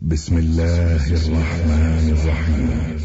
بسم الله الرحمن الرحيم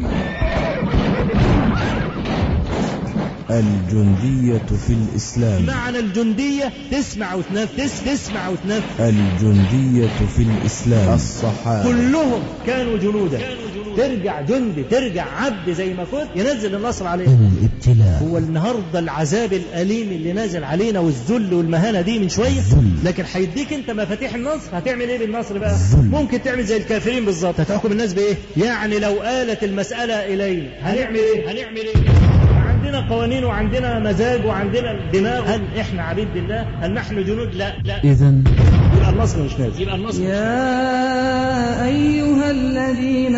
الجندية في الإسلام معنى الجندية تسمع وتنفس تسمع وتنفس الجندية في الإسلام الصحابة كلهم كانوا جنودا ترجع جندي ترجع عبد زي ما كنت ينزل النصر عليك الابتلاء هو النهارده العذاب الاليم اللي نازل علينا والذل والمهانه دي من شويه ذل. لكن هيديك انت مفاتيح النصر هتعمل ايه بالنصر بقى ذل. ممكن تعمل زي الكافرين بالظبط هتحكم الناس بايه يعني لو آلت المساله الينا هنعمل ايه هنعمل ايه عندنا قوانين وعندنا مزاج وعندنا دماغ هل احنا عبيد لله هل نحن جنود لا لا إذا يبقى النصر مش نازل يبقى النصر يا أيها الذين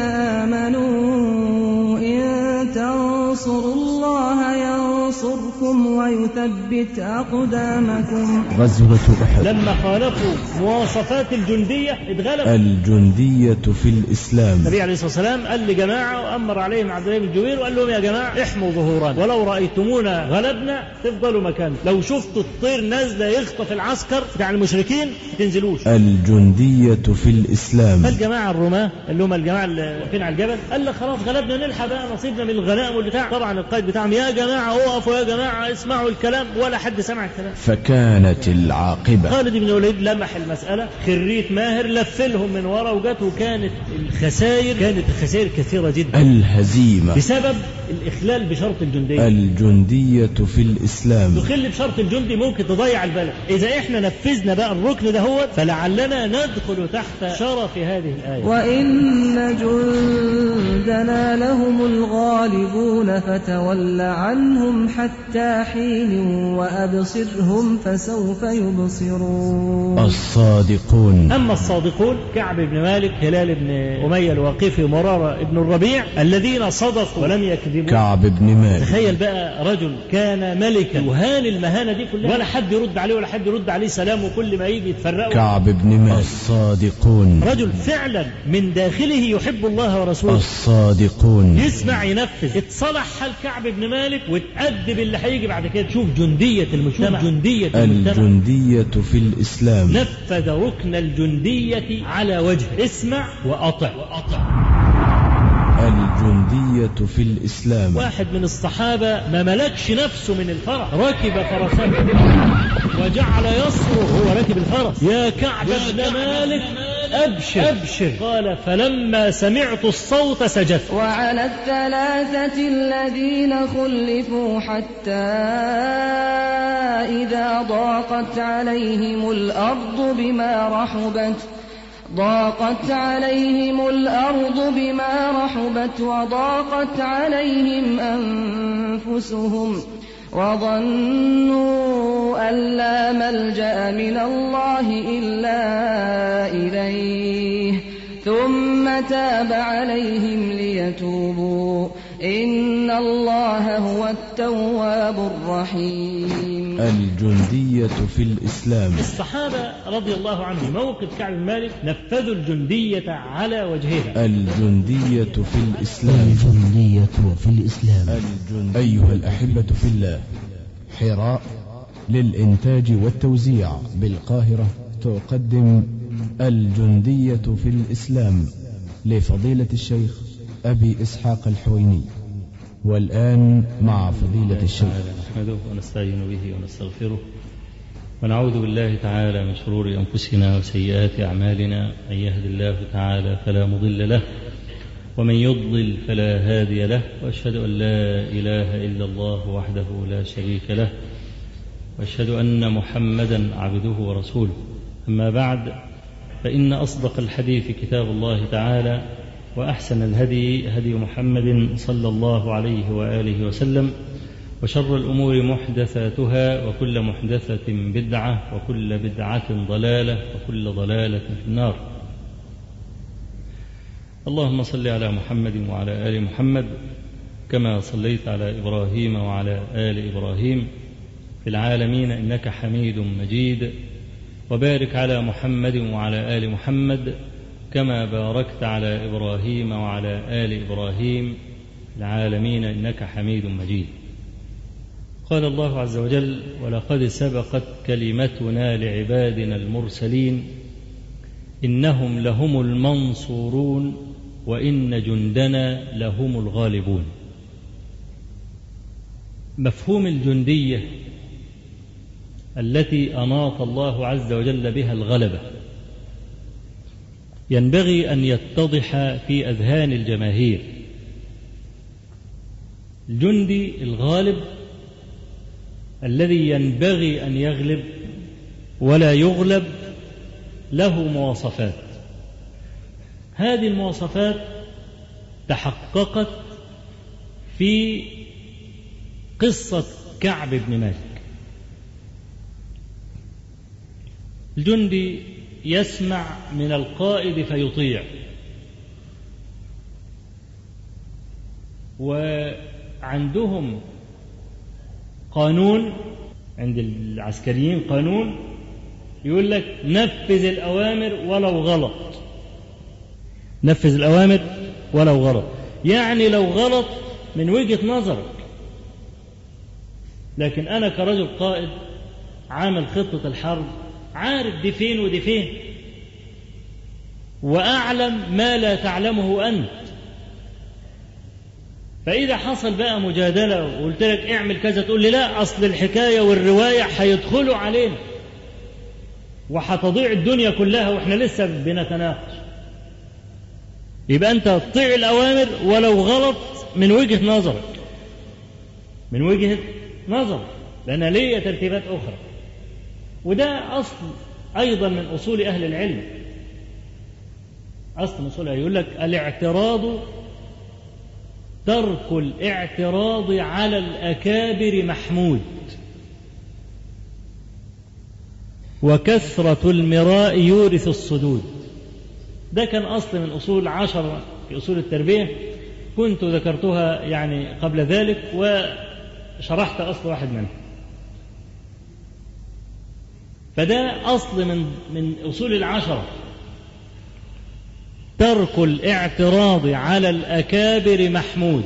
آمنوا إن تنصروا الله ينصركم ويثبت أقدامكم غزوة أحد لما خالفوا مواصفات الجندية اتغلبوا الجندية في الإسلام النبي عليه الصلاة والسلام قال لجماعة وأمر عليهم عبد الله بن الجبير وقال لهم يا جماعة احموا ظهورنا ولو رأيتمونا غلبنا تفضلوا مكان لو شفتوا الطير نازلة يخطف العسكر بتاع المشركين ما تنزلوش الجندية في الإسلام فالجماعة الرماة اللي هم الجماعة اللي واقفين على الجبل قال لك خلاص غلبنا نلحق بقى نصيبنا من الغنائم والبتاع طبعا القائد بتاعهم يا جماعة اقفوا يا جماعة اسمعوا الكلام ولا حد سمع الكلام فكانت العاقبة خالد بن الوليد لمح المسألة خريت ماهر لفلهم من ورا وجت وكانت الخسائر كانت الخسائر كثيرة جدا الهزيمة بسبب الإخلال بشرط الجندية الجندية في الإسلام تخل بشرط الجندي ممكن تضيع البلد إذا إحنا نفذنا بقى الركن ده هو فلعلنا ندخل تحت شرف هذه الآية وإن جندنا لهم الغالبون فتول عنهم حتى حين وأبصرهم فسوف يبصرون الصادقون أما الصادقون كعب بن مالك هلال بن أمية الواقفي مرارة بن الربيع الذين صدقوا ولم يكذبوا كعب بن مالك تخيل بقى رجل كان ملكا يهان المهانة دي كلها ولا حد يرد عليه ولا حد يرد عليه سلام وكل ما يجي يتفرقوا كعب بن مالك الصادقون رجل فعلا من داخله يحب الله ورسوله الصادقون يسمع ينفذ اتصلح حال كعب بن مالك وتأدب اللي هيجي بعد كده شوف جندية المجتمع جندية المجتمع الجندية في الإسلام نفذ ركن الجندية على وجه اسمع وأطع الجندية في الإسلام واحد من الصحابة ما ملكش نفسه من الفرح ركب فرسه وجعل يصرخ هو راكب الفرس يا كعب بن مالك أبشر أبشر قال فلما سمعت الصوت سجدت وعلى الثلاثة الذين خلفوا حتى إذا ضاقت عليهم الأرض بما رحبت ضاقت عليهم الأرض بما رحبت وضاقت عليهم أنفسهم وظنوا أن لا ملجأ من الله إلا إليه ثم تاب عليهم ليتوبوا إن الله هو التواب الرحيم الجندية في الإسلام الصحابة رضي الله عنهم موقف كعب بن مالك نفذوا الجندية على وجهها الجندية في الإسلام الجندية في الإسلام الجند... أيها الأحبة في الله حراء للإنتاج والتوزيع بالقاهرة تقدم الجندية في الإسلام لفضيلة الشيخ أبي إسحاق الحويني والآن مع فضيلة الشيخ نحمده ونستعين به ونستغفره ونعوذ بالله تعالى من شرور أنفسنا وسيئات أعمالنا من يهد الله تعالى فلا مضل له ومن يضلل فلا هادي له وأشهد أن لا إله إلا الله وحده لا شريك له وأشهد أن محمدا عبده ورسوله أما بعد فإن أصدق الحديث كتاب الله تعالى وأحسن الهدي هدي محمد صلى الله عليه وآله وسلم وشر الأمور محدثاتها وكل محدثة بدعة وكل بدعة ضلالة وكل ضلالة في النار اللهم صل على محمد وعلى آل محمد كما صليت على إبراهيم وعلى آل إبراهيم في العالمين إنك حميد مجيد وبارك على محمد وعلى آل محمد كما باركت على إبراهيم وعلى آل إبراهيم في العالمين إنك حميد مجيد قال الله عز وجل ولقد سبقت كلمتنا لعبادنا المرسلين إنهم لهم المنصورون وإن جندنا لهم الغالبون مفهوم الجندية التي أناط الله عز وجل بها الغلبة ينبغي أن يتضح في أذهان الجماهير الجندي الغالب الذي ينبغي أن يغلب ولا يغلب له مواصفات هذه المواصفات تحققت في قصة كعب بن مالك الجندي يسمع من القائد فيطيع وعندهم قانون عند العسكريين قانون يقول لك نفذ الأوامر ولو غلط نفذ الأوامر ولو غلط يعني لو غلط من وجهة نظرك لكن أنا كرجل قائد عامل خطة الحرب عارف دي فين ودي فين وأعلم ما لا تعلمه أنت فإذا حصل بقى مجادلة وقلت لك اعمل كذا تقول لي لا أصل الحكاية والرواية هيدخلوا علينا وهتضيع الدنيا كلها واحنا لسه بنتناقش يبقى أنت تطيع الأوامر ولو غلط من وجهة نظرك من وجهة نظرك لأن ليه ترتيبات أخرى وده أصل أيضا من أصول أهل العلم أصل من أصول يقول لك الاعتراض ترك الاعتراض على الأكابر محمود وكثرة المراء يورث الصدود ده كان أصل من أصول عشر في أصول التربية كنت ذكرتها يعني قبل ذلك وشرحت أصل واحد منها فده أصل من من أصول العشرة ترك الاعتراض على الأكابر محمود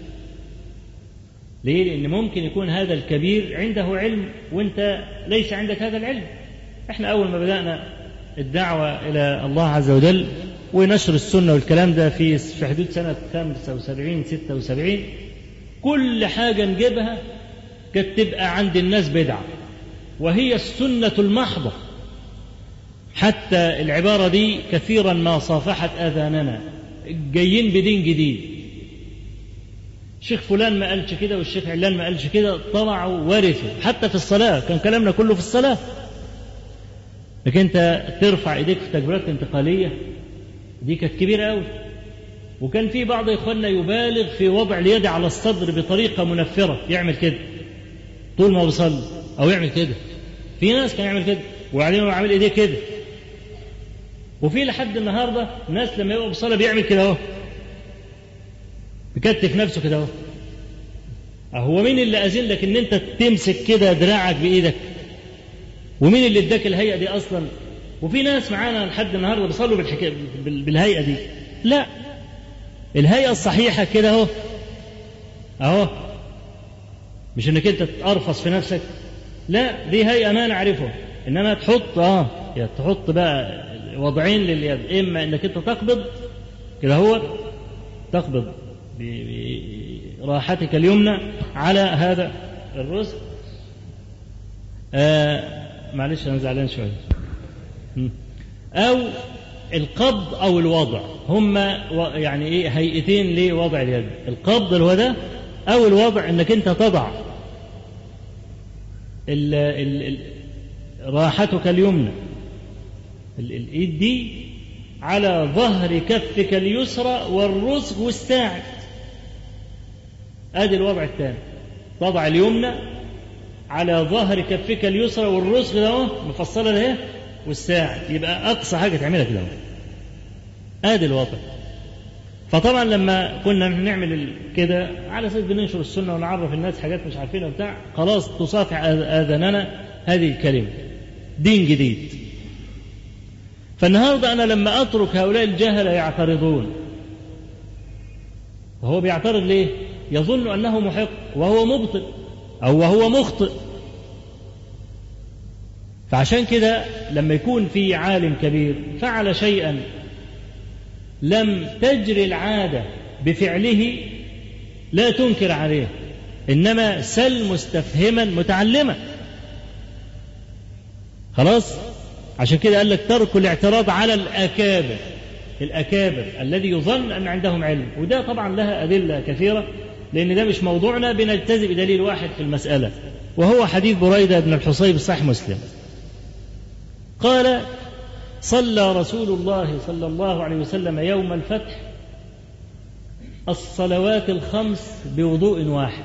ليه؟ لأن ممكن يكون هذا الكبير عنده علم وأنت ليس عندك هذا العلم احنا أول ما بدأنا الدعوة إلى الله عز وجل ونشر السنة والكلام ده في في حدود سنة 75 76 كل حاجة نجيبها كانت تبقى عند الناس بدعة وهي السنة المحضة حتى العبارة دي كثيرا ما صافحت آذاننا جايين بدين جديد الشيخ فلان ما قالش كده والشيخ علان ما قالش كده طلعوا ورثوا حتى في الصلاة كان كلامنا كله في الصلاة لكن انت ترفع ايديك في تكبيرات انتقالية دي كانت كبيرة قوي وكان في بعض اخواننا يبالغ في وضع اليد على الصدر بطريقة منفرة يعمل كده طول ما بيصلي او يعمل كده في ناس كان يعمل كده وبعدين هو عامل ايديه كده وفي لحد النهارده ناس لما يبقى بصلاه بيعمل كده اهو بكتف نفسه كده اهو هو مين اللي اذن لك ان انت تمسك كده دراعك بايدك ومين اللي اداك الهيئه دي اصلا وفي ناس معانا لحد النهارده بيصلوا بالحكايه بالهيئه دي لا الهيئه الصحيحه كده اهو اهو مش انك انت تقرفص في نفسك لا دي هيئه ما نعرفها انما تحط اه يعني تحط بقى وضعين لليد اما انك انت تقبض كده هو تقبض براحتك اليمنى على هذا الرزق آه معلش انا زعلان شويه او القبض او الوضع هما يعني ايه هيئتين لوضع اليد القبض اللي هو ده او الوضع انك انت تضع ال ال ال راحتك اليمنى الايد دي على ظهر كفك اليسرى والرزق والساعد ادي الوضع الثاني تضع اليمنى على ظهر كفك اليسرى والرزق ده اهو مفصله ده والساعد يبقى اقصى حاجه تعملها كده ادي الوضع فطبعا لما كنا نعمل كده على اساس بننشر السنه ونعرف الناس حاجات مش عارفينها وبتاع خلاص تصافح اذاننا هذه الكلمه دين جديد فالنهارده انا لما اترك هؤلاء الجهله يعترضون وهو بيعترض ليه؟ يظن انه محق وهو مبطل او وهو مخطئ فعشان كده لما يكون في عالم كبير فعل شيئا لم تجري العادة بفعله لا تنكر عليه إنما سل مستفهما متعلما خلاص عشان كده قال لك ترك الاعتراض على الأكابر الأكابر الذي يظن أن عندهم علم وده طبعا لها أدلة كثيرة لأن ده مش موضوعنا بنجتزئ بدليل واحد في المسألة وهو حديث بريدة بن الحصيب صحيح مسلم قال صلى رسول الله صلى الله عليه وسلم يوم الفتح الصلوات الخمس بوضوء واحد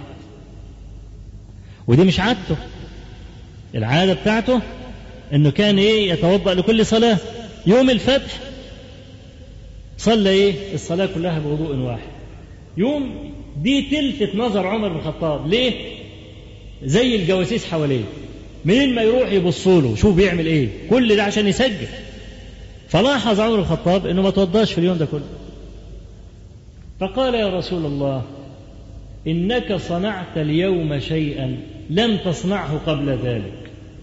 ودي مش عادته العادة بتاعته انه كان ايه يتوضأ لكل صلاة يوم الفتح صلى ايه الصلاة كلها بوضوء واحد يوم دي تلفت نظر عمر بن الخطاب ليه زي الجواسيس حواليه منين ما يروح يبصوا له شوف بيعمل ايه كل ده عشان يسجل فلاحظ عمر بن الخطاب انه ما توضاش في اليوم ده كله فقال يا رسول الله انك صنعت اليوم شيئا لم تصنعه قبل ذلك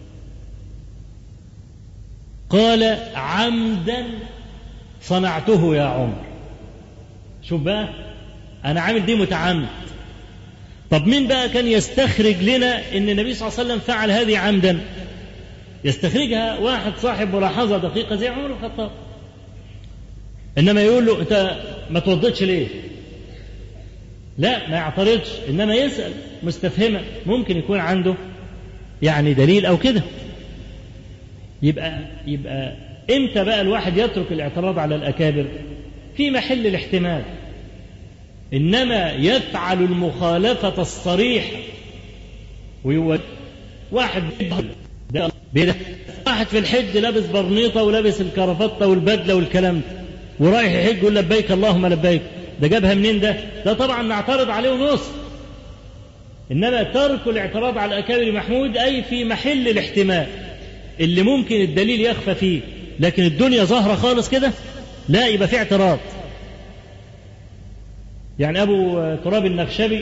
قال عمدا صنعته يا عمر شوف بقى انا عامل دي متعمد طب مين بقى كان يستخرج لنا ان النبي صلى الله عليه وسلم فعل هذه عمدا يستخرجها واحد صاحب ملاحظه دقيقه زي عمر بن الخطاب انما يقول له انت ما توضيتش ليه لا ما يعترضش انما يسال مستفهما ممكن يكون عنده يعني دليل او كده يبقى يبقى امتى بقى الواحد يترك الاعتراض على الاكابر في محل الاحتمال انما يفعل المخالفه الصريحه ويو واحد ده بيده واحد في الحج لابس برنيطه ولابس الكرافته والبدله والكلام ده ورايح يحج يقول لبيك اللهم لبيك ده جابها منين ده؟ ده طبعا نعترض عليه ونص انما ترك الاعتراض على الاكابر محمود اي في محل الاحتمال اللي ممكن الدليل يخفى فيه لكن الدنيا ظاهره خالص كده لا يبقى في اعتراض يعني ابو تراب النخشبي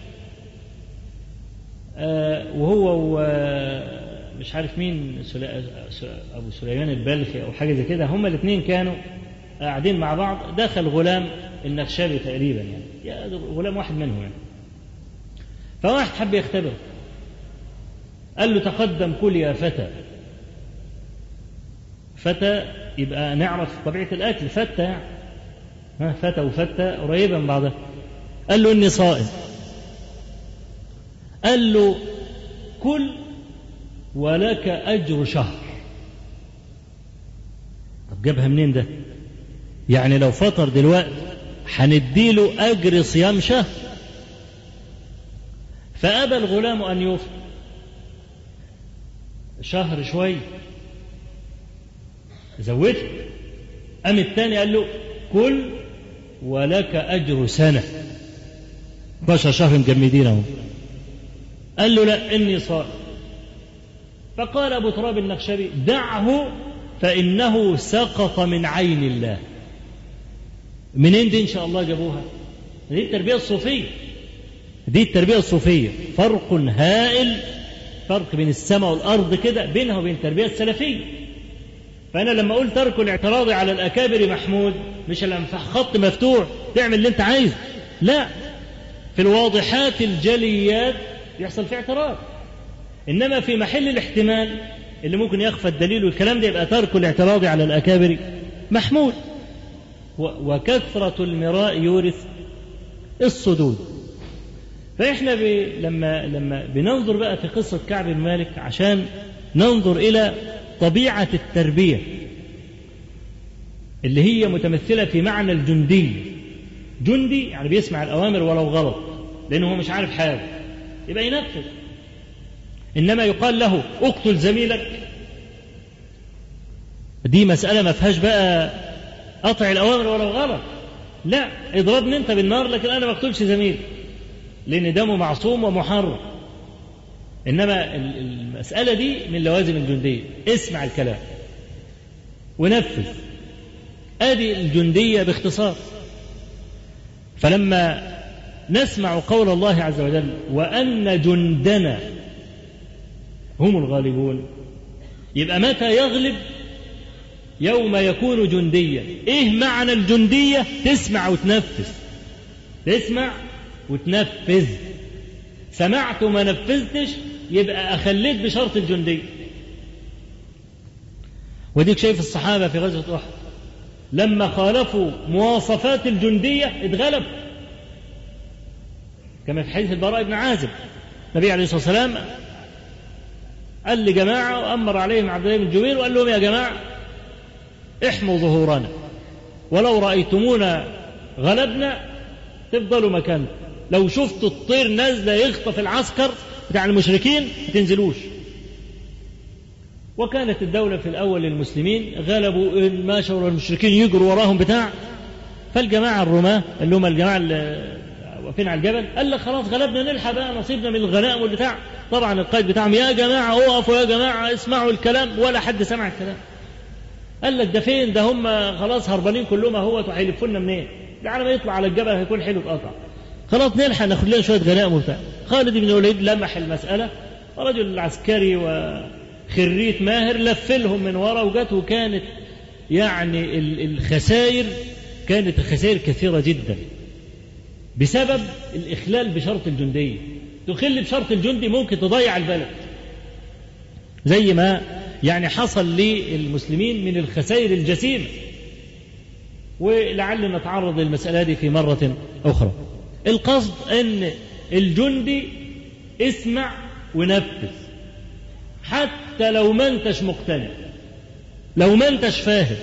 آه وهو مش عارف مين ابو سليمان البلخي او حاجه زي كده هما الاثنين كانوا قاعدين مع بعض دخل غلام النخشبي تقريبا يعني غلام واحد منهم يعني فواحد حب يختبر قال له تقدم كل يا فتى فتى يبقى نعرف طبيعة الأكل فتى يعني ها فتى وفتى قريبة من بعضها قال له إني صائم قال له كل ولك أجر شهر طب جابها منين ده يعني لو فطر دلوقتي هنديله أجر صيام شهر فأبى الغلام أن يفطر شهر شوي زودت قام الثاني قال له كل ولك أجر سنة 12 شهر مجمدين اهو قال له لا إني صائم فقال أبو تراب النخشبي دعه فإنه سقط من عين الله منين دي إن شاء الله جابوها دي التربية الصوفية دي التربية الصوفية فرق هائل فرق بين السماء والأرض كده بينها وبين التربية السلفية فأنا لما أقول ترك الاعتراض على الأكابر محمود مش لما خط مفتوح تعمل اللي أنت عايزه لا في الواضحات الجليات يحصل في اعتراض إنما في محل الاحتمال اللي ممكن يخفى الدليل والكلام ده يبقى ترك الاعتراض على الأكابر محمود وكثرة المراء يورث الصدود فإحنا ب... لما لما بننظر بقى في قصة كعب بن مالك عشان ننظر إلى طبيعة التربية اللي هي متمثلة في معنى الجندي جندي يعني بيسمع الأوامر ولو غلط لأنه هو مش عارف حاجة يبقى ينفذ إنما يقال له اقتل زميلك دي مسألة ما فيهاش بقى قطع الأوامر ولو غلط لا اضربني أنت بالنار لكن أنا ما اقتلش زميلي لأن دمه معصوم ومحرم إنما المسألة دي من لوازم الجندية اسمع الكلام ونفذ أدي الجندية باختصار فلما نسمع قول الله عز وجل وأن جندنا هم الغالبون يبقى متى يغلب يوم يكون جنديا ايه معنى الجندية تسمع وتنفذ تسمع وتنفذ سمعت وما نفذتش يبقى أخليت بشرط الجندية وديك شايف الصحابة في غزوة أحد لما خالفوا مواصفات الجندية اتغلب كما في حديث البراء بن عازب النبي عليه الصلاة والسلام قال لجماعة وأمر عليهم عبد الله بن جبير وقال لهم يا جماعة احموا ظهورنا ولو رأيتمونا غلبنا تفضلوا مكانكم لو شفتوا الطير نازلة يخطف العسكر بتاع المشركين ما تنزلوش وكانت الدولة في الأول للمسلمين غلبوا ماشوا المشركين يجروا وراهم بتاع فالجماعة الرماة اللي هم الجماعة اللي واقفين على الجبل قال لك خلاص غلبنا نلحق بقى نصيبنا من الغنائم والبتاع طبعا القائد بتاعهم يا جماعة اقفوا يا جماعة اسمعوا الكلام ولا حد سمع الكلام قال لك ده فين ده هم خلاص هربانين كلهم اهوت وهيلفونا منين ده على ما يطلع على الجبل هيكون حلو اتقطع خلاص نلحق ناخد لنا شويه غنائم وبتاع خالد بن الوليد لمح المساله رجل عسكري وخريت ماهر لفلهم من ورا وجت وكانت يعني الخسائر كانت الخسائر كثيره جدا بسبب الاخلال بشرط الجنديه تخل بشرط الجندي ممكن تضيع البلد زي ما يعني حصل للمسلمين من الخسائر الجسيمه ولعل نتعرض للمسألة دي في مرة أخرى القصد أن الجندي اسمع ونفذ حتى لو ما انتش مقتنع لو ما انتش فاهم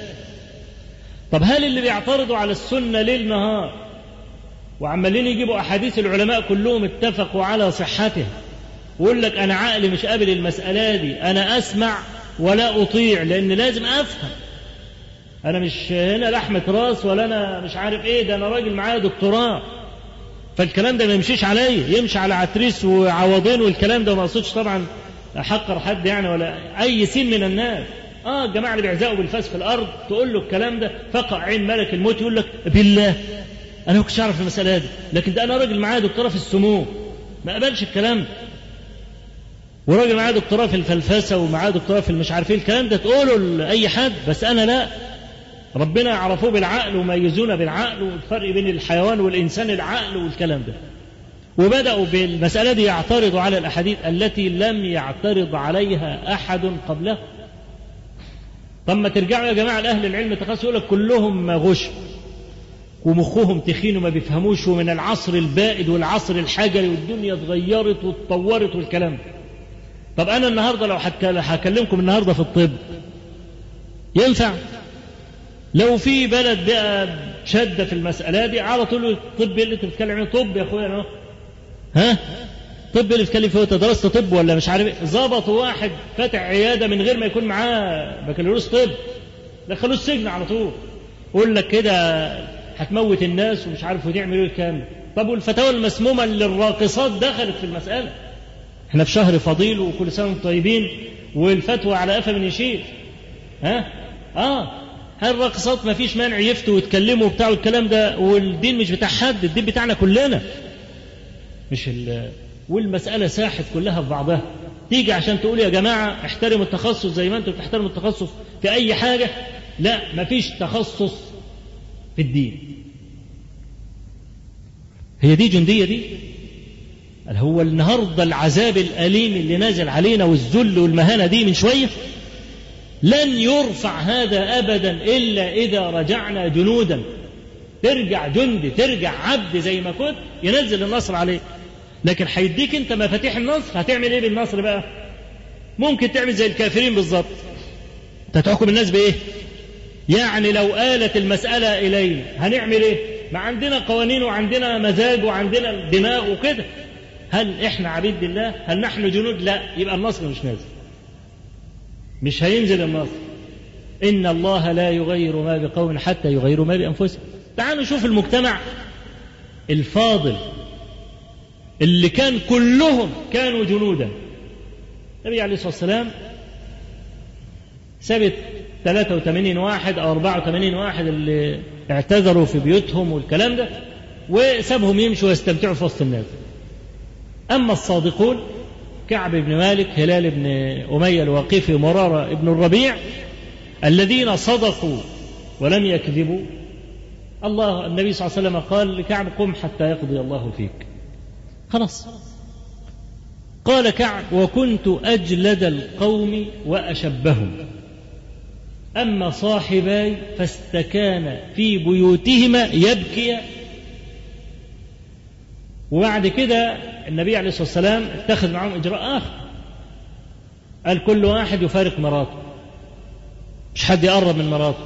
طب هل اللي بيعترضوا على السنة ليل نهار وعمالين يجيبوا أحاديث العلماء كلهم اتفقوا على صحتها ويقول لك أنا عقلي مش قابل المسألة دي أنا أسمع ولا أطيع لأن لازم أفهم انا مش هنا لحمة راس ولا انا مش عارف ايه ده انا راجل معايا دكتوراه فالكلام ده ما يمشيش عليا يمشي على عتريس وعوضين والكلام ده ما اقصدش طبعا احقر حد يعني ولا اي سين من الناس اه الجماعه اللي بيعزقوا بالفاس في الارض تقول له الكلام ده فقع عين ملك الموت يقول لك بالله انا ما كنتش اعرف المساله دي لكن ده انا راجل معايا دكتوراه في السموم ما قبلش الكلام ده وراجل معاه دكتوراه في الفلفسه ومعاه دكتوراه في المش عارف ايه الكلام ده تقوله لاي حد بس انا لا ربنا عرفوه بالعقل وميزونا بالعقل والفرق بين الحيوان والإنسان العقل والكلام ده وبدأوا بالمسألة دي يعترضوا على الأحاديث التي لم يعترض عليها أحد قبله طب ما ترجعوا يا جماعة لأهل العلم تخصصوا يقول لك كلهم غش ومخهم تخين وما بيفهموش ومن العصر البائد والعصر الحجري والدنيا اتغيرت واتطورت والكلام ده طب أنا النهاردة لو هكلمكم النهاردة في الطب ينفع لو في بلد بقى شدة في المسألة دي على طول الطب اللي انت بتتكلم عنه طب يا اخويا انا ها طب اللي بتتكلم فيه انت درست طب ولا مش عارف ايه ظبطوا واحد فاتح عياده من غير ما يكون معاه بكالوريوس طب دخلوه السجن على طول يقول لك كده هتموت الناس ومش عارف وتعمل ايه الكلام طب والفتاوى المسمومه اللي الراقصات دخلت في المساله احنا في شهر فضيل وكل سنه وانتم طيبين والفتوى على قفا من يشيل ها اه الراقصات ما فيش مانع يفتوا ويتكلموا وبتاع الكلام ده والدين مش بتاع حد الدين بتاعنا كلنا مش ال والمسألة ساحت كلها في بعضها تيجي عشان تقول يا جماعة احترموا التخصص زي ما انتم بتحترموا التخصص في أي حاجة لا مفيش تخصص في الدين هي دي جندية دي هو النهاردة العذاب الأليم اللي نازل علينا والذل والمهانة دي من شوية لن يرفع هذا ابدا الا اذا رجعنا جنودا ترجع جندي ترجع عبد زي ما كنت ينزل النصر عليك لكن هيديك انت مفاتيح النصر هتعمل ايه بالنصر بقى ممكن تعمل زي الكافرين بالظبط انت تحكم الناس بايه يعني لو آلت المسألة إلينا هنعمل إيه؟ ما عندنا قوانين وعندنا مزاج وعندنا دماغ وكده هل إحنا عبيد لله؟ هل نحن جنود؟ لا يبقى النصر مش نازل مش هينزل النصر إن الله لا يغير ما بقوم حتى يغيروا ما بأنفسهم تعالوا نشوف المجتمع الفاضل اللي كان كلهم كانوا جنودا النبي عليه الصلاة والسلام ثبت 83 واحد أو 84 واحد اللي اعتذروا في بيوتهم والكلام ده وسابهم يمشوا ويستمتعوا في وسط الناس أما الصادقون كعب بن مالك هلال بن أمية الواقفي مرارة بن الربيع الذين صدقوا ولم يكذبوا الله النبي صلى الله عليه وسلم قال لكعب قم حتى يقضي الله فيك خلاص قال كعب وكنت أجلد القوم وأشبهم أما صاحباي فاستكان في بيوتهما يبكي وبعد كده النبي عليه الصلاة والسلام اتخذ معهم إجراء آخر قال كل واحد يفارق مراته مش حد يقرب من مراته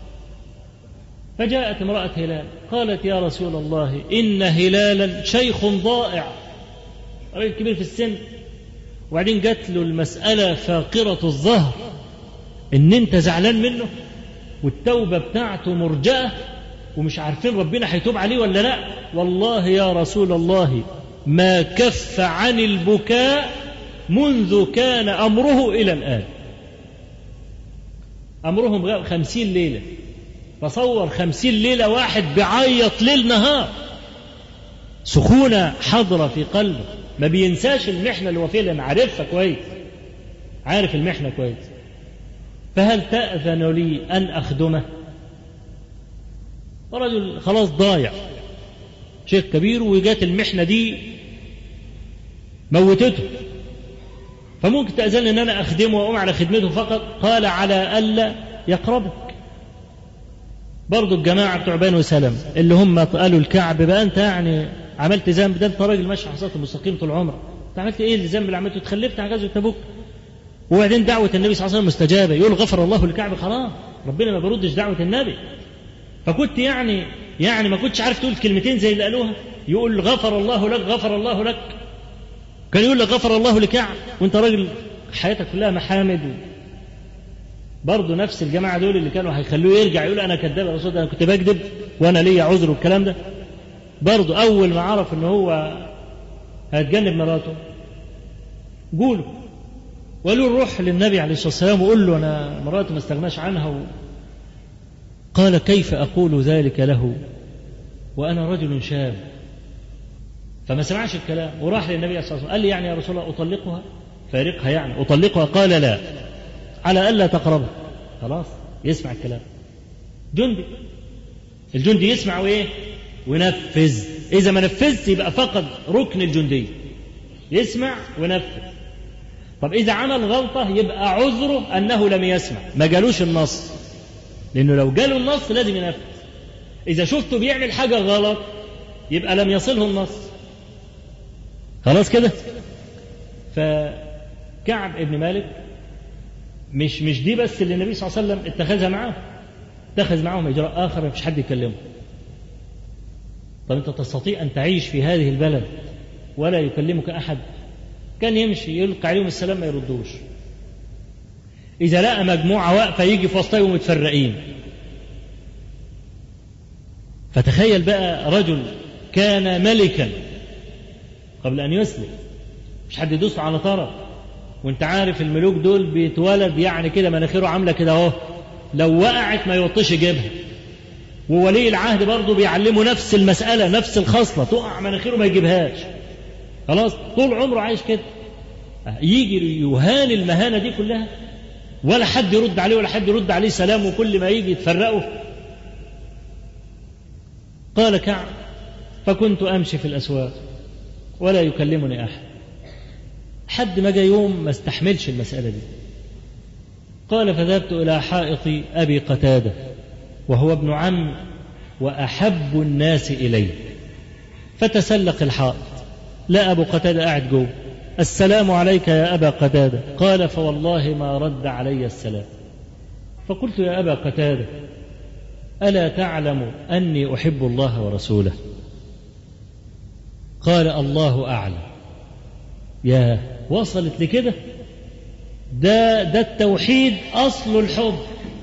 فجاءت امرأة هلال قالت يا رسول الله إن هلالا شيخ ضائع راجل كبير في السن وبعدين جات له المسألة فاقرة الظهر إن أنت زعلان منه والتوبة بتاعته مرجأة ومش عارفين ربنا هيتوب عليه ولا لا والله يا رسول الله ما كف عن البكاء منذ كان أمره إلى الآن أمرهم خمسين ليلة تصور خمسين ليلة واحد بيعيط ليل نهار سخونة حضرة في قلبه ما بينساش المحنة اللي هو فيها لأن عارفها كويس عارف المحنة كويس فهل تأذن لي أن أخدمه رجل خلاص ضايع شيخ كبير وجات المحنة دي موتته فممكن تأذن ان انا اخدمه واقوم على خدمته فقط قال على الا يقربك برضو الجماعة بتوع بنو سلم اللي هم قالوا الكعب بقى انت يعني عملت ذنب ده انت راجل ماشي على المستقيم طول عمرك انت عملت ايه الذنب اللي عملته اتخلفت عن غزوة تبوك وبعدين دعوة النبي صلى الله عليه وسلم مستجابة يقول غفر الله للكعب خلاص ربنا ما بيردش دعوة النبي فكنت يعني يعني ما كنتش عارف تقول كلمتين زي اللي قالوها يقول غفر الله لك غفر الله لك كان يقول لك غفر الله لكعب وانت راجل حياتك كلها محامد برضه نفس الجماعه دول اللي كانوا هيخلوه يرجع يقول انا كذاب يا رسول انا كنت بكذب وانا ليا عذر والكلام ده برضه اول ما عرف ان هو هيتجنب مراته قولوا وقالوا نروح للنبي عليه الصلاه والسلام وقول له انا مراتي ما استغناش عنها و... قال كيف اقول ذلك له وانا رجل شاب فما سمعش الكلام وراح للنبي صلى الله عليه وسلم قال لي يعني يا رسول الله اطلقها فارقها يعني اطلقها قال لا على الا تقربها خلاص يسمع الكلام جندي الجندي يسمع وايه وينفذ اذا ما نفذش يبقى فقد ركن الجندي يسمع وينفذ طب اذا عمل غلطه يبقى عذره انه لم يسمع ما جالوش النص لانه لو جاله النص لازم ينفذ اذا شفته بيعمل حاجه غلط يبقى لم يصله النص خلاص كده فكعب ابن مالك مش مش دي بس اللي النبي صلى الله عليه وسلم اتخذها معاه اتخذ معاهم اجراء اخر مفيش حد يكلمه طب انت تستطيع ان تعيش في هذه البلد ولا يكلمك احد كان يمشي يلقى عليهم السلام ما يردوش اذا لقى مجموعه واقفه يجي في وسطهم متفرقين فتخيل بقى رجل كان ملكا قبل أن يسلم مش حد يدوس على طرف وانت عارف الملوك دول بيتولد يعني كده مناخيره عامله كده اهو لو وقعت ما يوطيش يجيبها وولي العهد برضه بيعلمه نفس المسألة نفس الخصلة تقع مناخيره ما يجيبهاش خلاص طول عمره عايش كده يجي يهان المهانة دي كلها ولا حد يرد عليه ولا حد يرد عليه سلام وكل ما يجي يتفرقوا قال كعب فكنت أمشي في الأسواق ولا يكلمني أحد حد ما جاء يوم ما استحملش المسألة دي قال فذهبت إلى حائط أبي قتادة وهو ابن عم وأحب الناس إلي فتسلق الحائط لا أبو قتادة قاعد جوه السلام عليك يا أبا قتادة قال فوالله ما رد علي السلام فقلت يا أبا قتادة ألا تعلم أني أحب الله ورسوله قال الله أعلم يا وصلت لكده ده ده التوحيد أصل الحب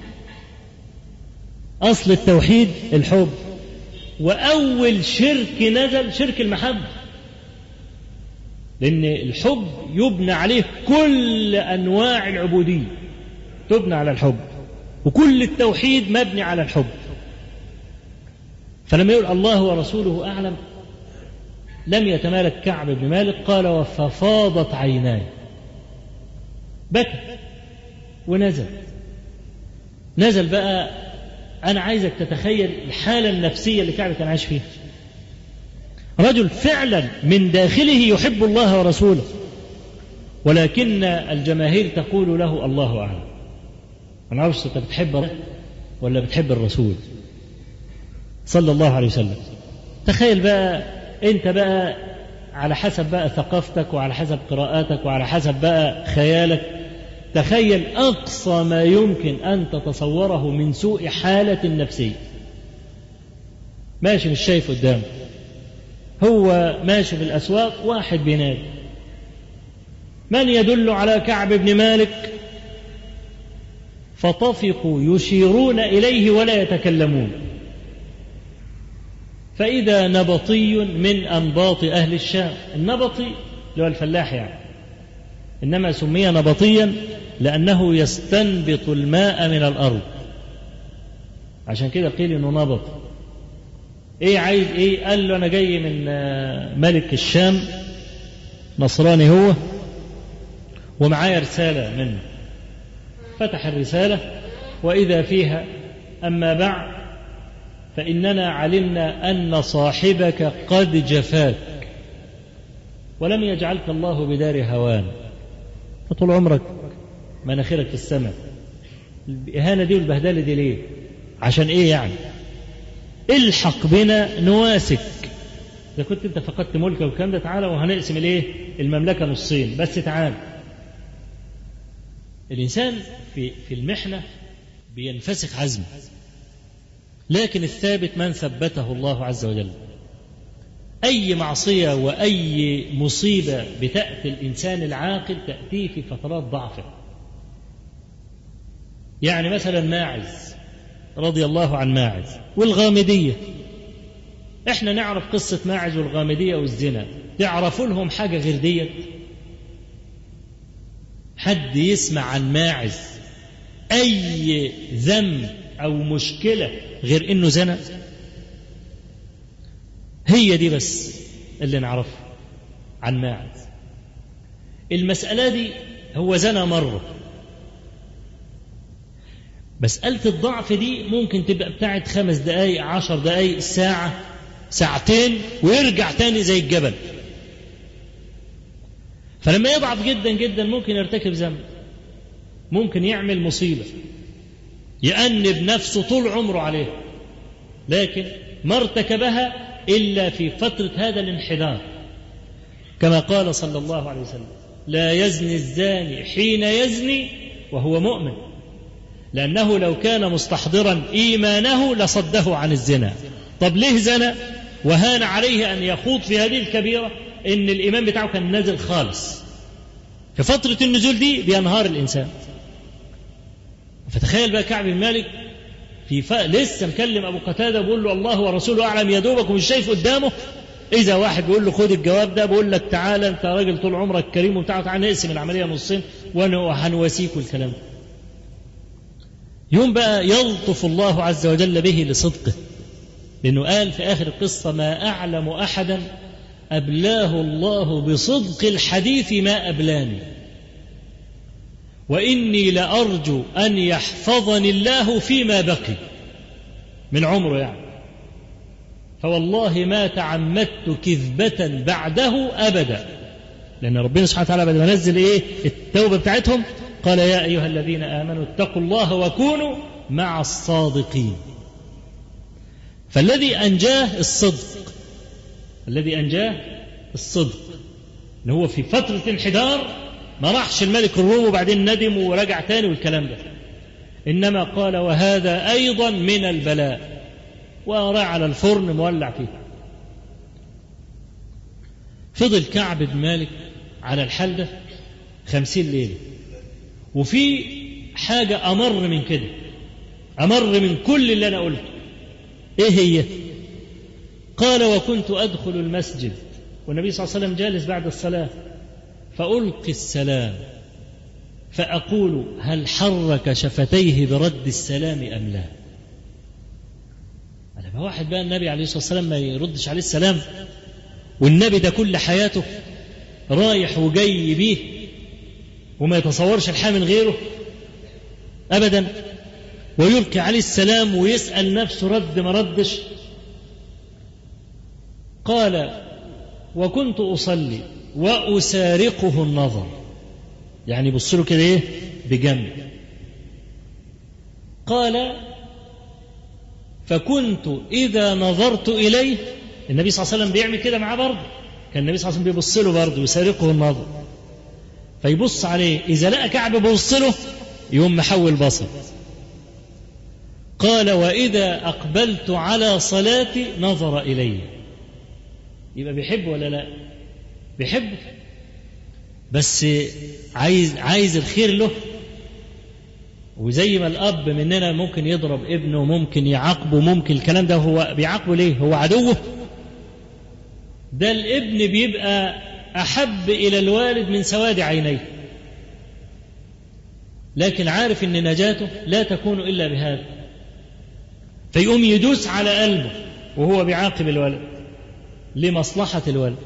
أصل التوحيد الحب وأول شرك نزل شرك المحبة لأن الحب يبنى عليه كل أنواع العبودية تبنى على الحب وكل التوحيد مبني على الحب فلما يقول الله ورسوله أعلم لم يتمالك كعب بن مالك قال ففاضت عيناي بكى ونزل نزل بقى أنا عايزك تتخيل الحالة النفسية اللي كعب كان عايش فيها رجل فعلا من داخله يحب الله ورسوله ولكن الجماهير تقول له الله أعلم أنا عارف أنت بتحب ولا بتحب الرسول صلى الله عليه وسلم تخيل بقى أنت بقى على حسب بقى ثقافتك وعلى حسب قراءاتك وعلى حسب بقى خيالك تخيل أقصى ما يمكن أن تتصوره من سوء حالة نفسية ماشي مش شايف قدامه هو ماشي في الأسواق واحد بينادي من يدل على كعب بن مالك فطفقوا يشيرون إليه ولا يتكلمون فإذا نبطي من أنباط أهل الشام النبطي اللي هو الفلاح يعني إنما سمي نبطيا لأنه يستنبط الماء من الأرض عشان كده قيل إنه نبط إيه عايز إيه قال له أنا جاي من ملك الشام نصراني هو ومعايا رسالة منه فتح الرسالة وإذا فيها أما بعد فإننا علمنا أن صاحبك قد جفاك ولم يجعلك الله بدار هوان فطول عمرك مناخيرك في السماء الإهانة دي والبهدلة دي ليه عشان إيه يعني الحق بنا نواسك إذا كنت أنت فقدت ملكك والكلام ده تعالى وهنقسم الإيه المملكة نصين بس تعالى الإنسان في في المحنة بينفسخ عزمه لكن الثابت من ثبته الله عز وجل أي معصية وأي مصيبة بتأتي الإنسان العاقل تأتيه في فترات ضعفه يعني مثلا ماعز رضي الله عن ماعز والغامدية احنا نعرف قصة ماعز والغامدية والزنا تعرفوا لهم حاجة غير ديت حد يسمع عن ماعز أي ذنب أو مشكلة غير إنه زنى هي دي بس اللي نعرفها عن ماعز المسألة دي هو زنى مرة مسألة الضعف دي ممكن تبقى بتاعت خمس دقايق عشر دقايق ساعة ساعتين ويرجع تاني زي الجبل فلما يضعف جدا جدا ممكن يرتكب ذنب ممكن يعمل مصيبة يأنب نفسه طول عمره عليها لكن ما ارتكبها إلا في فترة هذا الانحدار كما قال صلى الله عليه وسلم لا يزني الزاني حين يزني وهو مؤمن لأنه لو كان مستحضرا إيمانه لصده عن الزنا طب ليه زنى وهان عليه أن يخوض في هذه الكبيرة إن الإيمان بتاعه كان نازل خالص في فترة النزول دي بينهار الإنسان فتخيل بقى كعب بن مالك في ف... لسه مكلم ابو قتاده بيقول له الله ورسوله اعلم يا دوبك ومش شايف قدامه اذا واحد بيقول له خد الجواب ده بقول لك تعالى انت راجل طول عمرك كريم وبتاع تعالى نقسم العمليه نصين وانا هنواسيك والكلام ده يوم بقى يلطف الله عز وجل به لصدقه لانه قال في اخر القصه ما اعلم احدا ابلاه الله بصدق الحديث ما ابلاني وإني لأرجو أن يحفظني الله فيما بقي من عمره يعني فوالله ما تعمدت كذبة بعده أبدا لأن ربنا سبحانه وتعالى بعد ما نزل إيه التوبة بتاعتهم قال يا أيها الذين آمنوا اتقوا الله وكونوا مع الصادقين فالذي أنجاه الصدق الذي أنجاه الصدق اللي هو في فترة انحدار ما راحش الملك الروم وبعدين ندم ورجع تاني والكلام ده إنما قال وهذا أيضا من البلاء وراح على الفرن مولع فيه فضل كعب بن مالك على الحال ده خمسين ليلة وفي حاجة أمر من كده أمر من كل اللي أنا قلته إيه هي قال وكنت أدخل المسجد والنبي صلى الله عليه وسلم جالس بعد الصلاة فألقي السلام فأقول هل حرك شفتيه برد السلام أم لا لما واحد بقى النبي عليه الصلاة والسلام ما يردش عليه السلام والنبي ده كل حياته رايح وجاي بيه وما يتصورش الحياة من غيره أبدا ويلقي عليه السلام ويسأل نفسه رد ما ردش قال وكنت أصلي وأسارقه النظر يعني بص له كده إيه بجنب قال فكنت إذا نظرت إليه النبي صلى الله عليه وسلم بيعمل كده معاه برضه كان النبي صلى الله عليه وسلم بيبص له برضه يسارقه النظر فيبص عليه إذا لقى كعب بيبص له يقوم محول بصر قال وإذا أقبلت على صلاتي نظر إلي يبقى بيحب ولا لا بيحب بس عايز عايز الخير له وزي ما الأب مننا ممكن يضرب ابنه ممكن يعاقبه ممكن الكلام ده هو بيعاقبه ليه هو عدوه ده الابن بيبقى أحب إلى الوالد من سواد عينيه لكن عارف ان نجاته لا تكون الا بهذا فيقوم يدوس على قلبه وهو بيعاقب الولد لمصلحة الولد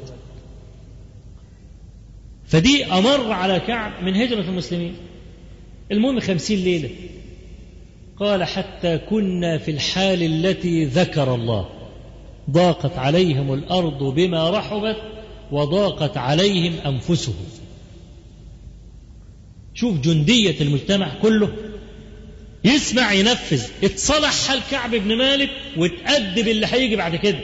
فدي أمر على كعب من هجرة المسلمين المهم خمسين ليلة قال حتى كنا في الحال التي ذكر الله ضاقت عليهم الأرض بما رحبت وضاقت عليهم أنفسهم شوف جندية المجتمع كله يسمع ينفذ اتصلح حال كعب بن مالك وتأدب اللي هيجي بعد كده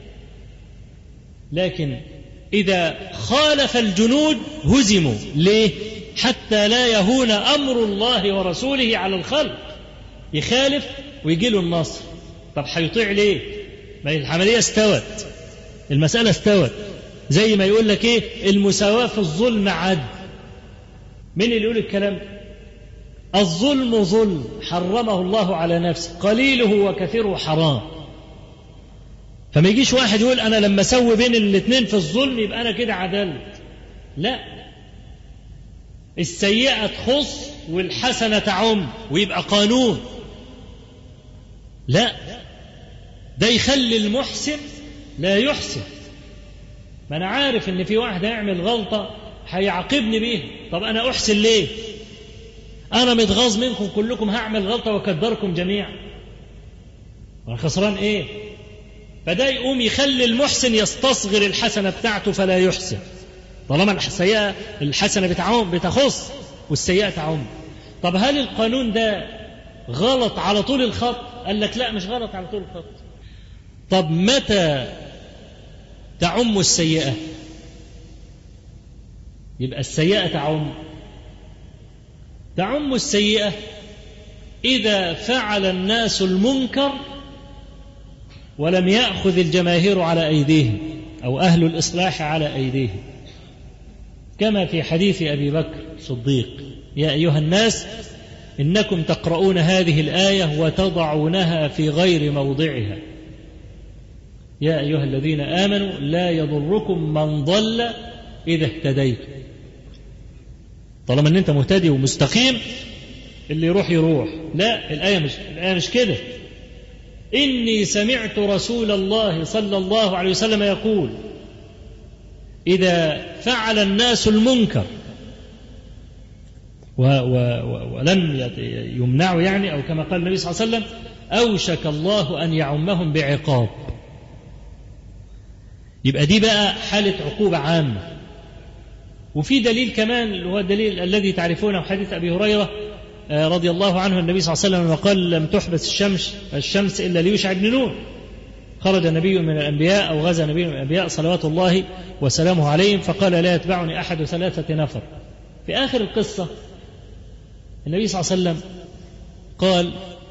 لكن إذا خالف الجنود هزموا ليه حتى لا يهون أمر الله ورسوله على الخلق يخالف ويجي له النصر طب هيطيع ليه ما العملية استوت المسألة استوت زي ما يقول لك ايه المساواة في الظلم عدل مين اللي يقول الكلام ده الظلم ظلم حرمه الله على نفسه قليله وكثيره حرام فما يجيش واحد يقول انا لما اسوي بين الاثنين في الظلم يبقى انا كده عدلت لا السيئة تخص والحسنة تعم ويبقى قانون لا ده يخلي المحسن لا يحسن ما انا عارف ان في واحد هيعمل غلطة هيعاقبني بيها طب انا احسن ليه انا متغاظ منكم كلكم هعمل غلطة واكدركم جميعا وانا خسران ايه فده يقوم يخلي المحسن يستصغر الحسنة بتاعته فلا يحسن طالما السيئة الحسنة بتعم بتخص والسيئة تعم طب هل القانون ده غلط على طول الخط قال لك لا مش غلط على طول الخط طب متى تعم السيئة يبقى السيئة تعم تعم السيئة إذا فعل الناس المنكر ولم يأخذ الجماهير على أيديهم أو أهل الإصلاح على أيديهم كما في حديث أبي بكر صديق يا أيها الناس إنكم تقرؤون هذه الآية وتضعونها في غير موضعها يا أيها الذين آمنوا لا يضركم من ضل إذا اهتديتم طالما ان انت مهتدي ومستقيم اللي يروح يروح لا الآية مش الآية مش كده إني سمعت رسول الله صلى الله عليه وسلم يقول إذا فعل الناس المنكر و و و ولم يمنعوا يعني أو كما قال النبي صلى الله عليه وسلم أوشك الله أن يعمهم بعقاب يبقى دي بقى حالة عقوبة عامة وفي دليل كمان اللي هو الدليل الذي تعرفونه حديث أبي هريرة رضي الله عنه النبي صلى الله عليه وسلم وقال لم تحبس الشمس الشمس إلا ليوشع بن نون خرج نبي من الأنبياء أو غزا نبي من الأنبياء صلوات الله وسلامه عليهم فقال لا يتبعني أحد ثلاثة نفر في آخر القصة النبي صلى الله عليه وسلم قال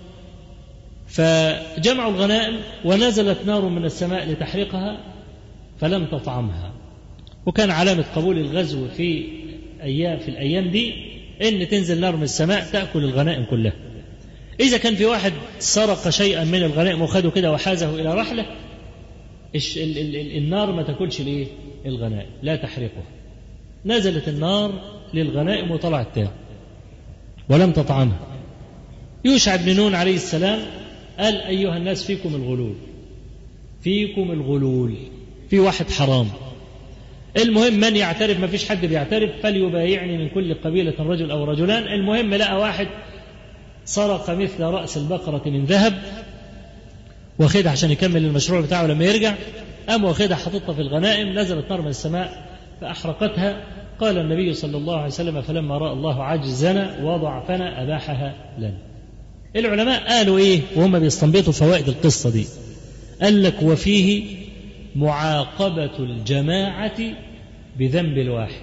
فجمعوا الغنائم ونزلت نار من السماء لتحرقها فلم تطعمها وكان علامة قبول الغزو في أيام في الأيام دي إن تنزل نار من السماء تأكل الغنائم كلها إذا كان في واحد سرق شيئا من الغنائم وخده كده وحازه إلى رحلة ال ال ال النار ما تاكلش ليه الغنائم لا تحرقها نزلت النار للغنائم وطلعت تاني ولم تطعمها يوشع بن نون عليه السلام قال أيها الناس فيكم الغلول فيكم الغلول في واحد حرام المهم من يعترف ما فيش حد بيعترف فليبايعني من كل قبيلة رجل أو رجلان المهم لقى واحد سرق مثل رأس البقرة من ذهب واخدها عشان يكمل المشروع بتاعه لما يرجع قام واخدها حاططها في الغنائم نزلت نار من السماء فأحرقتها قال النبي صلى الله عليه وسلم فلما رأى الله عجزنا وضعفنا أباحها لنا العلماء قالوا إيه وهم بيستنبطوا فوائد القصة دي قال لك وفيه معاقبة الجماعة بذنب الواحد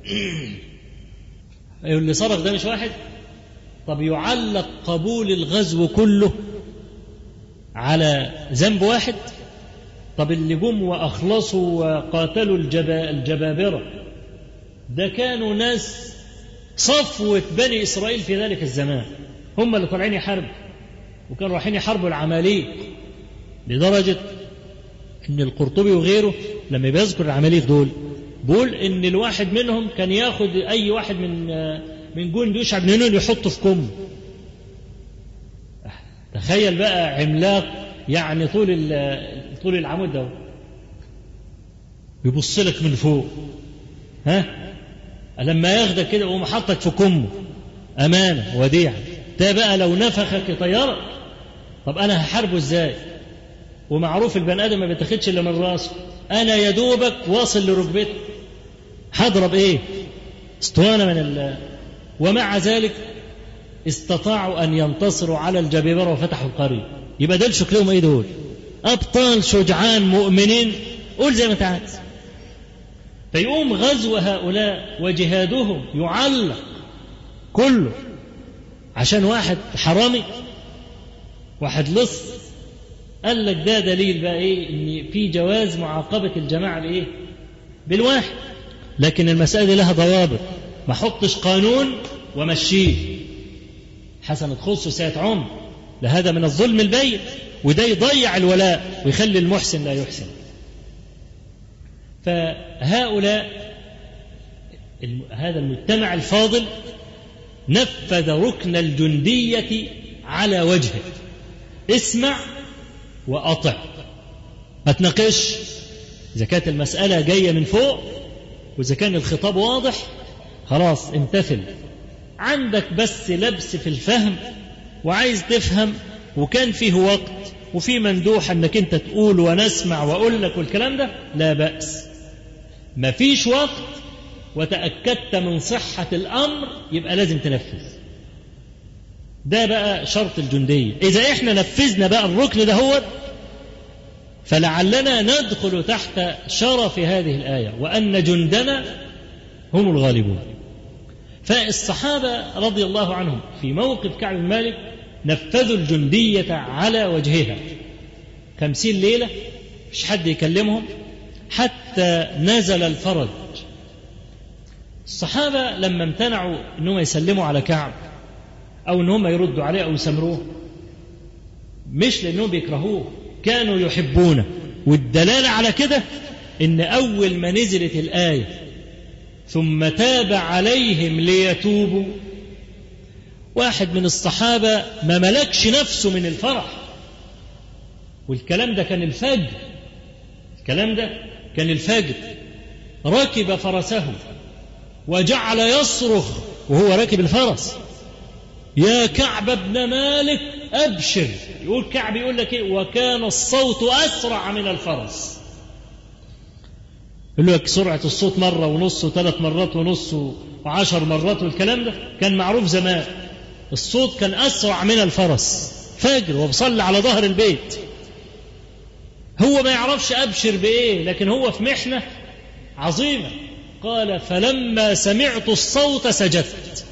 اللي سرق ده مش واحد طب يعلق قبول الغزو كله على ذنب واحد طب اللي جم واخلصوا وقاتلوا الجبا الجبابره ده كانوا ناس صفوة بني إسرائيل في ذلك الزمان هم اللي طالعين يحاربوا وكانوا رايحين يحاربوا العماليق لدرجة إن القرطبي وغيره لما بيذكر العماليق دول بيقول إن الواحد منهم كان ياخد أي واحد من من جند يشعب بن نون يحطه في كم تخيل بقى عملاق يعني طول طول العمود ده بيبص لك من فوق ها لما ياخدك كده ويقوم حاطك في كمه امانه وديعه ده بقى لو نفخك يطيرك طب انا هحاربه ازاي ومعروف البني ادم ما بيتاخدش الا من راسه انا يا دوبك واصل لركبته هضرب ايه اسطوانه من ال ومع ذلك استطاعوا ان ينتصروا على الجبابره وفتحوا القريه يبقى دول شكلهم ايه دول ابطال شجعان مؤمنين قول زي ما انت عايز فيقوم غزو هؤلاء وجهادهم يعلق كله عشان واحد حرامي واحد لص قال لك ده دليل بقى ايه ان في جواز معاقبه الجماعه بايه بالواحد لكن المساله دي لها ضوابط ما احطش قانون ومشيه حسن تخصه ساعه عمر لهذا من الظلم البين وده يضيع الولاء ويخلي المحسن لا يحسن فهؤلاء هذا المجتمع الفاضل نفذ ركن الجندية على وجهه اسمع وأطع ما تناقش إذا كانت المسألة جاية من فوق وإذا كان الخطاب واضح خلاص امتثل عندك بس لبس في الفهم وعايز تفهم وكان فيه وقت وفي مندوح انك انت تقول ونسمع واقول لك والكلام ده لا باس ما فيش وقت وتاكدت من صحه الامر يبقى لازم تنفذ ده بقى شرط الجنديه اذا احنا نفذنا بقى الركن ده هو فلعلنا ندخل تحت شرف هذه الايه وان جندنا هم الغالبون فالصحابه رضي الله عنهم في موقف كعب بن مالك نفذوا الجندية على وجهها خمسين ليلة مش حد يكلمهم حتى نزل الفرج الصحابة لما امتنعوا انهم يسلموا على كعب او انهم يردوا عليه او يسمروه مش لانهم بيكرهوه كانوا يحبونه والدلالة على كده ان اول ما نزلت الآية ثم تاب عليهم ليتوبوا واحد من الصحابة ما ملكش نفسه من الفرح والكلام ده كان الفجر الكلام ده كان الفجر ركب فرسه وجعل يصرخ وهو راكب الفرس يا كعب بن مالك أبشر يقول كعب يقول لك إيه وكان الصوت أسرع من الفرس يقول لك سرعة الصوت مرة ونص وثلاث مرات ونص وعشر مرات والكلام ده كان معروف زمان الصوت كان أسرع من الفرس فجر وبصلي على ظهر البيت هو ما يعرفش أبشر بإيه لكن هو في محنة عظيمة قال فلما سمعت الصوت سجدت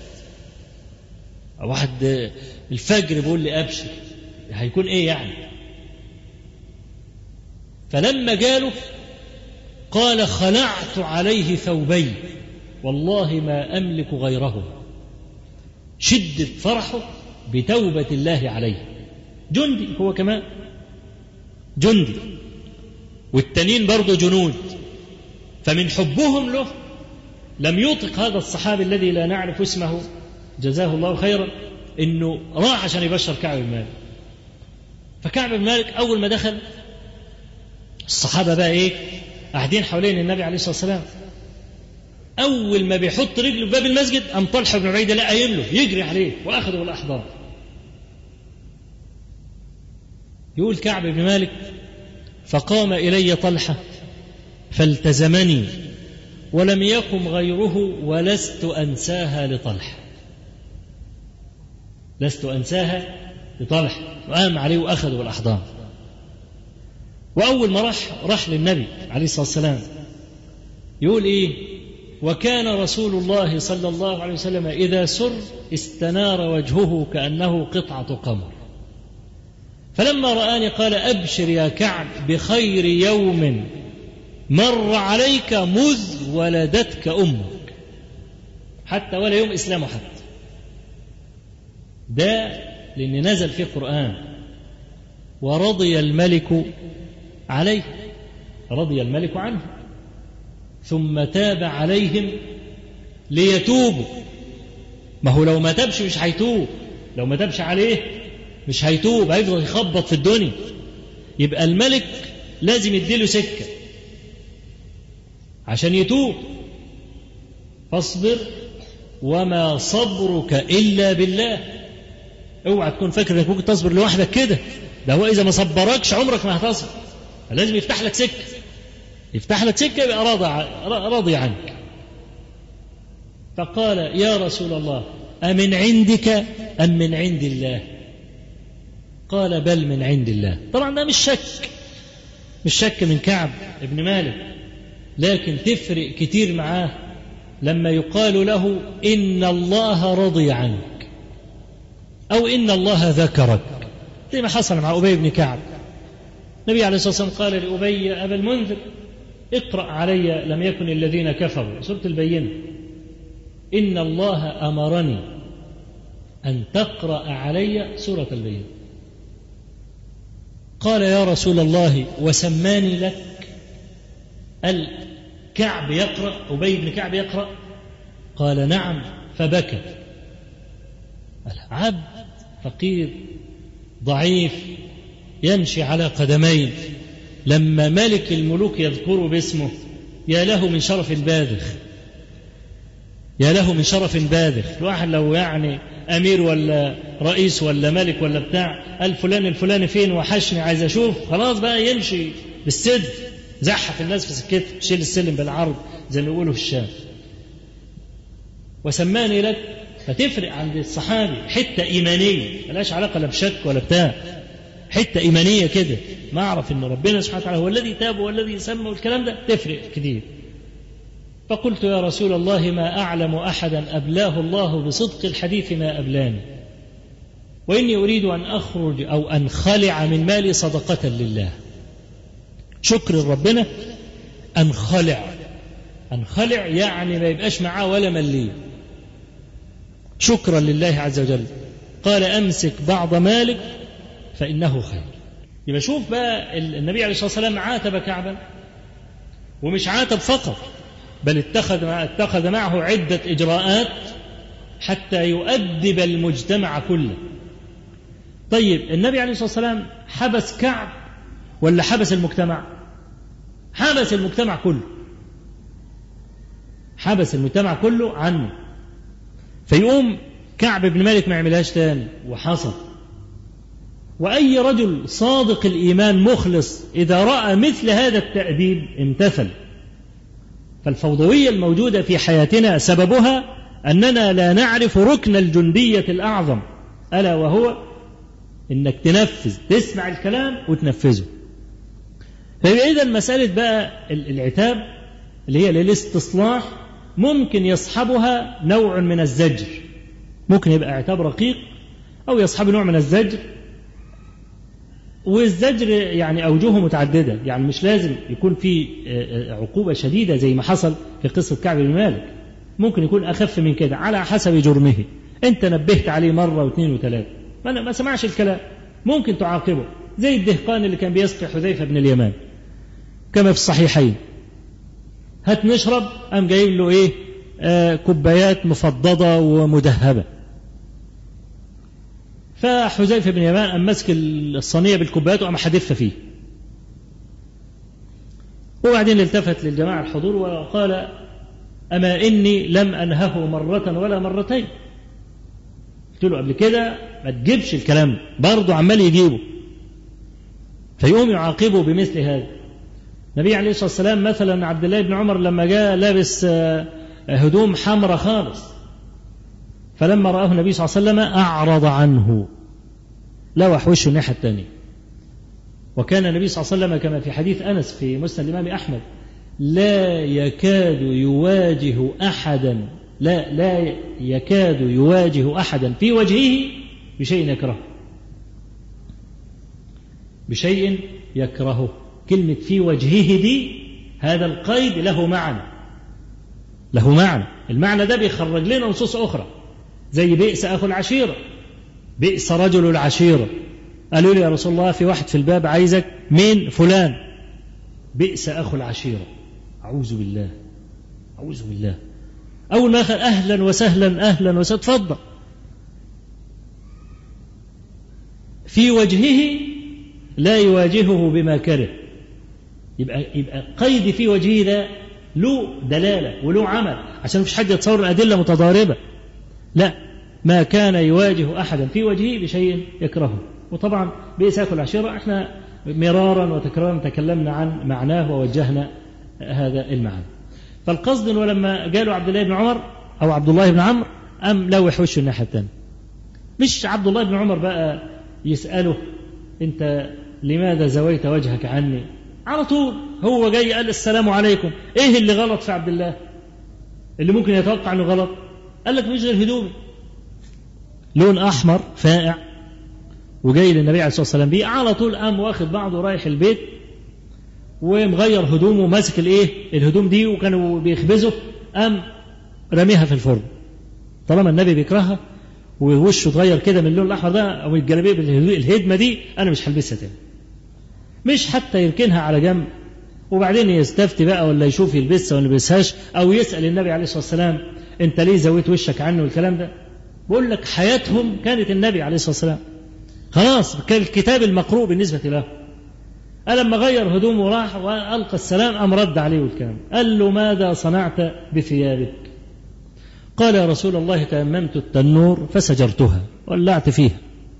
واحد الفجر بيقول لي أبشر هيكون إيه يعني فلما جاله قال خلعت عليه ثوبي والله ما أملك غيرهما شدة فرحه بتوبة الله عليه جندي هو كمان جندي والتانيين برضه جنود فمن حبهم له لم يطق هذا الصحابي الذي لا نعرف اسمه جزاه الله خيرا انه راح عشان يبشر كعب بن مالك فكعب بن مالك اول ما دخل الصحابه بقى ايه قاعدين حوالين النبي عليه الصلاة والسلام أول ما بيحط رجله في باب المسجد قام طلحة بن عبيدة لا قايم له يجري عليه وأخذه بالأحضان يقول كعب بن مالك فقام إلي طلحة فالتزمني ولم يقم غيره ولست أنساها لطلحة لست أنساها لطلحة وقام عليه وأخذه بالأحضان وأول ما راح راح للنبي عليه الصلاة والسلام يقول إيه وكان رسول الله صلى الله عليه وسلم إذا سر استنار وجهه كأنه قطعة قمر فلما رآني قال أبشر يا كعب بخير يوم مر عليك مذ ولدتك أمك حتى ولا يوم إسلامه حتى ده لأن نزل في القرآن ورضي الملك عليه رضي الملك عنه ثم تاب عليهم ليتوبوا ما هو لو ما تابش مش هيتوب لو ما تابش عليه مش هيتوب هيفضل يخبط في الدنيا يبقى الملك لازم يديله سكة عشان يتوب فاصبر وما صبرك إلا بالله اوعى تكون فاكر انك ممكن تصبر لوحدك كده ده هو اذا ما صبركش عمرك ما هتصبر لازم يفتح لك سكه يفتح لك سكه يبقى راضي راضي عنك فقال يا رسول الله أمن عندك أم من عند الله قال بل من عند الله طبعا ده مش شك مش شك من كعب ابن مالك لكن تفرق كتير معاه لما يقال له إن الله رضي عنك أو إن الله ذكرك زي ما حصل مع أبي بن كعب النبي عليه الصلاة والسلام قال لأبي أبا المنذر اقرأ علي لم يكن الذين كفروا سورة البينة إن الله أمرني أن تقرأ علي سورة البينة قال يا رسول الله وسماني لك الكعب يقرأ أبي بن كعب يقرأ قال نعم فبكى عبد فقير ضعيف يمشي على قدمين لما ملك الملوك يذكره باسمه يا له من شرف باذخ يا له من شرف باذخ الواحد لو يعني امير ولا رئيس ولا ملك ولا بتاع قال فلان الفلاني فين وحشني عايز اشوف خلاص بقى يمشي بالسد زحف الناس في سكته شيل السلم بالعرض زي ما بيقولوا في الشام وسماني لك فتفرق عند الصحابي حته ايمانيه ملهاش علاقه لا بشك ولا بتاع حته ايمانيه كده ما اعرف ان ربنا سبحانه وتعالى هو الذي تاب والذي سمى والكلام ده تفرق كتير فقلت يا رسول الله ما اعلم احدا ابلاه الله بصدق الحديث ما ابلاني واني اريد ان اخرج او انخلع من مالي صدقه لله شكر ربنا انخلع انخلع يعني ما يبقاش معاه ولا مليم شكرا لله عز وجل قال امسك بعض مالك فانه خير يبقى شوف بقى النبي عليه الصلاه والسلام عاتب كعبا ومش عاتب فقط بل اتخذ اتخذ معه عده اجراءات حتى يؤدب المجتمع كله طيب النبي عليه الصلاه والسلام حبس كعب ولا حبس المجتمع حبس المجتمع كله حبس المجتمع كله عنه فيقوم كعب بن مالك ما يعملهاش تاني وحصل وأي رجل صادق الإيمان مخلص إذا رأى مثل هذا التأديب امتثل فالفوضوية الموجودة في حياتنا سببها أننا لا نعرف ركن الجندية الأعظم ألا وهو إنك تنفذ تسمع الكلام وتنفذه فيبقى إذا مسألة بقى العتاب اللي هي للاستصلاح ممكن يصحبها نوع من الزجر ممكن يبقى عتاب رقيق أو يصحب نوع من الزجر والزجر يعني أوجهه متعددة يعني مش لازم يكون في عقوبة شديدة زي ما حصل في قصة كعب بن مالك ممكن يكون أخف من كده على حسب جرمه أنت نبهت عليه مرة واثنين وثلاثة ما, ما سمعش الكلام ممكن تعاقبه زي الدهقان اللي كان بيسقي حذيفة بن اليمان كما في الصحيحين هات نشرب قام جايب له ايه آه كوبايات مفضضة ومدهبة فحذيفة بن يمان قام ماسك الصينية بالكوبايات وقام حادفها فيه وبعدين التفت للجماعة الحضور وقال أما إني لم أنهه مرة ولا مرتين قلت له قبل كده ما تجيبش الكلام برضه عمال يجيبه فيقوم يعاقبه بمثل هذا النبي عليه الصلاة والسلام مثلا عبد الله بن عمر لما جاء لابس هدوم حمراء خالص فلما رآه النبي صلى الله عليه وسلم أعرض عنه لوح وشه الناحية الثانية وكان النبي صلى الله عليه وسلم كما في حديث أنس في مسند الإمام أحمد لا يكاد يواجه أحدا لا لا يكاد يواجه أحدا في وجهه بشيء يكرهه بشيء يكرهه كلمة في وجهه دي هذا القيد له معنى له معنى المعنى ده بيخرج لنا نصوص أخرى زي بئس أخو العشيرة بئس رجل العشيرة قالوا لي يا رسول الله في واحد في الباب عايزك من فلان بئس أخو العشيرة أعوذ بالله أعوذ بالله أول ما أخذ أهلا وسهلا أهلا وسهلا تفضل في وجهه لا يواجهه بما كره يبقى يبقى قيد في وجهه ده له دلاله وله عمل عشان مفيش حد يتصور الادله متضاربه لا ما كان يواجه احدا في وجهه بشيء يكرهه وطبعا بئس ياكل العشيره احنا مرارا وتكرارا تكلمنا عن معناه ووجهنا هذا المعنى فالقصد انه لما جاله عبد الله بن عمر او عبد الله بن عمرو ام لوح وشه الناحيه الثانيه مش عبد الله بن عمر بقى يساله انت لماذا زويت وجهك عني على طول هو جاي قال السلام عليكم ايه اللي غلط في عبد الله اللي ممكن يتوقع انه غلط قال لك مش غير هدومي لون احمر فائع وجاي للنبي عليه الصلاه والسلام بيه على طول قام واخد بعضه رايح البيت ومغير هدومه ماسك الايه الهدوم دي وكانوا بيخبزوا قام رميها في الفرن طالما النبي بيكرهها ووشه اتغير كده من اللون الاحمر ده او الجلابيه الهدمه دي انا مش هلبسها تاني مش حتى يركنها على جنب وبعدين يستفتي بقى ولا يشوف يلبسها ولا يلبسهاش او يسال النبي عليه الصلاه والسلام انت ليه زويت وشك عنه والكلام ده بقول لك حياتهم كانت النبي عليه الصلاه والسلام خلاص كان الكتاب المقروء بالنسبه له لما غير هدومه وراح والقى السلام قام رد عليه والكلام قال له ماذا صنعت بثيابك قال يا رسول الله تيممت التنور فسجرتها ولعت فيها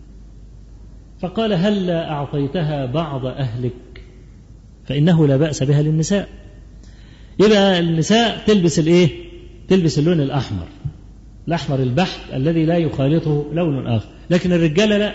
فقال هل أعطيتها بعض أهلك فإنه لا بأس بها للنساء يبقى النساء تلبس الإيه تلبس اللون الأحمر الأحمر البحت الذي لا يخالطه لون آخر لكن الرجال لا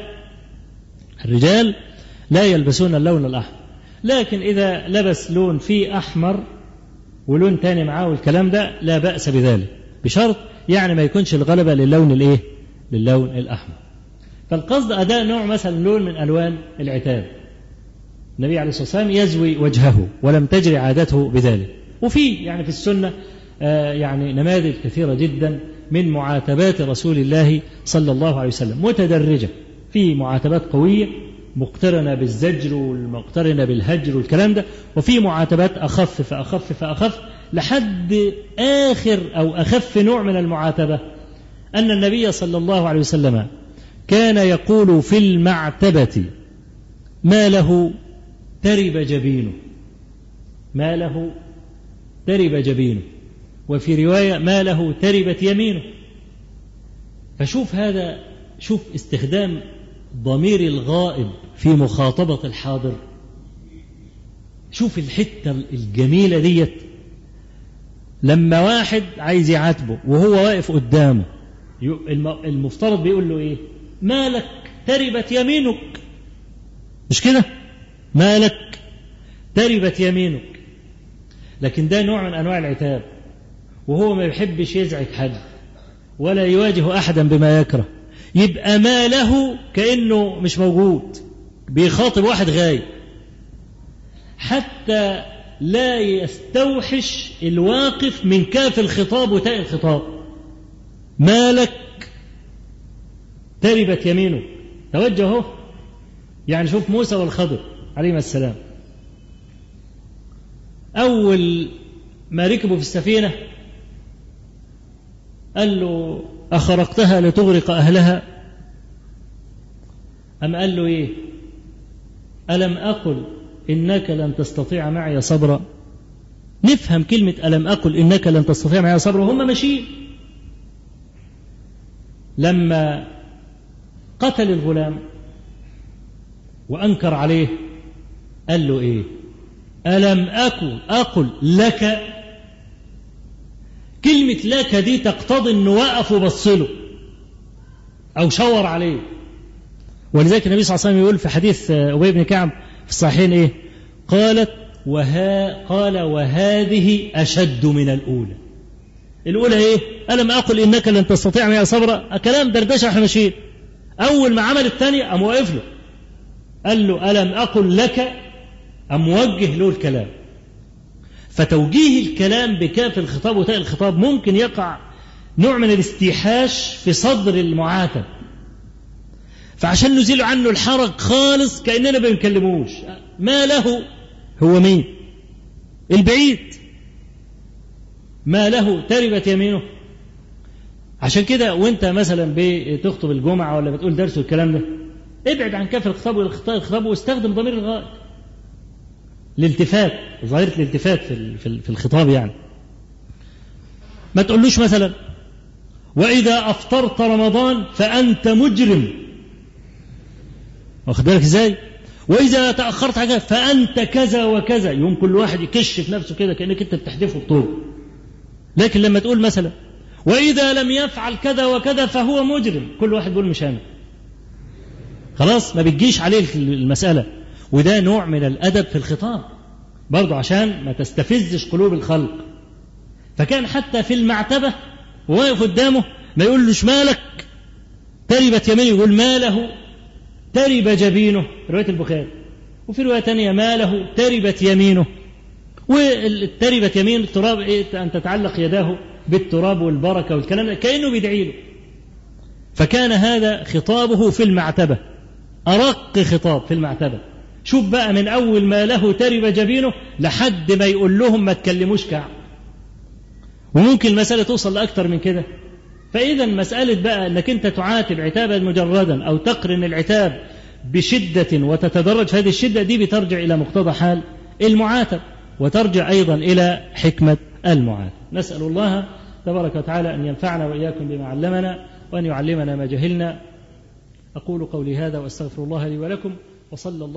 الرجال لا يلبسون اللون الأحمر لكن إذا لبس لون فيه أحمر ولون تاني معاه والكلام ده لا بأس بذلك بشرط يعني ما يكونش الغلبة للون الإيه للون الأحمر فالقصد أداء نوع مثلا لون من ألوان العتاب النبي عليه الصلاة والسلام يزوي وجهه ولم تجري عادته بذلك وفي يعني في السنة آه يعني نماذج كثيرة جدا من معاتبات رسول الله صلى الله عليه وسلم متدرجة في معاتبات قوية مقترنة بالزجر والمقترنة بالهجر والكلام ده وفي معاتبات أخف فأخف فأخف لحد آخر أو أخف نوع من المعاتبة أن النبي صلى الله عليه وسلم كان يقول في المعتبة ما له ترب جبينه ما له ترب جبينه وفي رواية ما له تربت يمينه فشوف هذا شوف استخدام ضمير الغائب في مخاطبة الحاضر شوف الحتة الجميلة ديت لما واحد عايز يعاتبه وهو واقف قدامه المفترض بيقول له ايه مالك تربت يمينك مش كده مالك تربت يمينك لكن ده نوع من انواع العتاب وهو ما يحبش يزعج حد ولا يواجه احدا بما يكره يبقى ما له كانه مش موجود بيخاطب واحد غايب حتى لا يستوحش الواقف من كاف الخطاب وتاء الخطاب مالك تربت يمينه توجه اهو يعني شوف موسى والخضر عليهما السلام أول ما ركبوا في السفينة قال له أخرقتها لتغرق أهلها أم قال له إيه ألم أقل إنك لن تستطيع معي صبرا نفهم كلمة ألم أقل إنك لن تستطيع معي صبر وهم ماشيين لما قتل الغلام وأنكر عليه قال له إيه ألم أكن أقل لك كلمة لك دي تقتضي إنه وقف وبص له أو شاور عليه ولذلك النبي صلى الله عليه وسلم يقول في حديث أبي بن كعب في الصحيحين إيه قالت وها قال وهذه أشد من الأولى الأولى إيه ألم أقل إنك لن تستطيع معي صبرا كلام دردشة احنا ماشيين أول ما عمل الثاني قام واقف له قال له ألم أقل لك أم موجه له الكلام فتوجيه الكلام بكاف الخطاب وتاء الخطاب ممكن يقع نوع من الاستيحاش في صدر المعاتب فعشان نزيل عنه الحرج خالص كأننا ما بنكلموش ما له هو مين البعيد ما له تربت يمينه عشان كده وانت مثلا بتخطب الجمعة ولا بتقول درس والكلام ده ابعد عن كاف الخطاب والخطاب واستخدم ضمير الغائب الالتفات ظاهرة الالتفات في في الخطاب يعني ما تقولوش مثلا وإذا أفطرت رمضان فأنت مجرم واخد بالك ازاي؟ وإذا تأخرت حاجة فأنت كذا وكذا يوم كل واحد يكشف نفسه كده كأنك أنت بتحدفه بطوب لكن لما تقول مثلا وإذا لم يفعل كذا وكذا فهو مجرم كل واحد بيقول مش أنا خلاص ما بتجيش عليه المسألة وده نوع من الأدب في الخطاب برضه عشان ما تستفزش قلوب الخلق فكان حتى في المعتبة وواقف قدامه ما يقولوش مالك تربت يمينه يقول ماله ترب جبينه رواية البخاري وفي رواية ثانية ماله تربت يمينه والتربت يمين التراب إيه أن تتعلق يداه بالتراب والبركة والكلام ده كأنه بيدعي له فكان هذا خطابه في المعتبة أرق خطاب في المعتبة شوف بقى من أول ما له ترب جبينه لحد ما يقول لهم ما تكلموش كعب وممكن المسألة توصل لأكثر من كده فإذا مسألة بقى أنك أنت تعاتب عتابا مجردا أو تقرن العتاب بشدة وتتدرج في هذه الشدة دي بترجع إلى مقتضى حال المعاتب وترجع أيضا إلى حكمة المعاتب نسأل الله تبارك وتعالى أن ينفعنا وإياكم بما علمنا وأن يعلمنا ما جهلنا أقول قولي هذا وأستغفر الله لي ولكم وصلى الله